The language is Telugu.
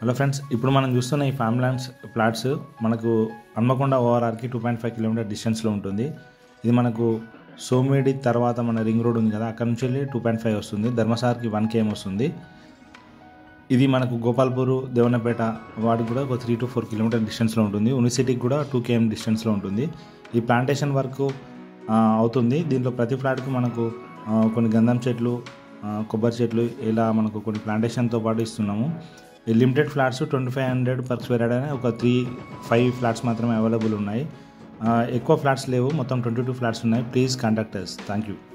హలో ఫ్రెండ్స్ ఇప్పుడు మనం చూస్తున్న ఈ ఫామ్ ల్యాండ్స్ ప్లాట్స్ మనకు హన్మకొండ ఓఆర్ఆర్కి టూ పాయింట్ ఫైవ్ కిలోమీటర్ డిస్టెన్స్లో ఉంటుంది ఇది మనకు సోమిడి తర్వాత మన రింగ్ రోడ్ ఉంది కదా అక్కడ నుంచి వెళ్ళి టూ పాయింట్ ఫైవ్ వస్తుంది ధర్మసార్కి వన్ కేఎం వస్తుంది ఇది మనకు గోపాల్పూర్ దేవన్నపేట వాటికి కూడా ఒక త్రీ టు ఫోర్ కిలోమీటర్ డిస్టెన్స్లో ఉంటుంది యూనివర్సిటీకి కూడా టూ కేఎం డిస్టెన్స్లో ఉంటుంది ఈ ప్లాంటేషన్ వర్క్ ఆ, అవుతుంది దీంట్లో ప్రతి ఫ్లాట్కి మనకు ఆ, కొన్ని గంధం చెట్లు ఆ, కొబ్బరి చెట్లు ఇలా మనకు కొన్ని ప్లాంటేషన్తో పాటు ఇస్తున్నాము ఈ limited flats twenty five hundred per square yard అనే ఒక త్రీ ఫైవ్ ఫ్లాట్స్ మాత్రమే అవైలబుల్ ఉన్నాయి ఆ, ఎక్కువ ఫ్లాట్స్ లేవు మొత్తం ట్వంటీ టూ ఫ్లాట్స్ ఉన్నాయి please contact us thank you